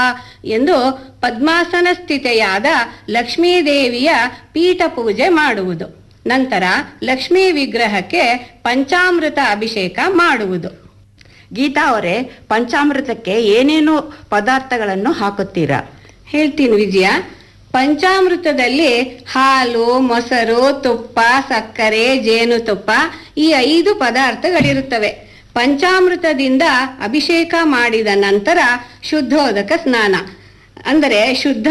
ಎಂದು ಪದ್ಮಾಸನ ಸ್ಥಿತೆಯಾದ ಲಕ್ಷ್ಮೀದೇವಿಯ ಪೀಠ ಪೂಜೆ ಮಾಡುವುದು ನಂತರ ಲಕ್ಷ್ಮೀ ವಿಗ್ರಹಕ್ಕೆ ಪಂಚಾಮೃತ ಅಭಿಷೇಕ ಮಾಡುವುದು ಗೀತಾ ಅವರೇ ಪಂಚಾಮೃತಕ್ಕೆ ಏನೇನು ಪದಾರ್ಥಗಳನ್ನು ಹಾಕುತ್ತೀರಾ ಹೇಳ್ತೀನಿ ವಿಜಯ ಪಂಚಾಮೃತದಲ್ಲಿ ಹಾಲು ಮೊಸರು ತುಪ್ಪ ಸಕ್ಕರೆ ಜೇನುತುಪ್ಪ ಈ ಐದು ಪದಾರ್ಥಗಳಿರುತ್ತವೆ ಪಂಚಾಮೃತದಿಂದ ಅಭಿಷೇಕ ಮಾಡಿದ ನಂತರ ಶುದ್ಧೋದಕ ಸ್ನಾನ ಅಂದರೆ ಶುದ್ಧ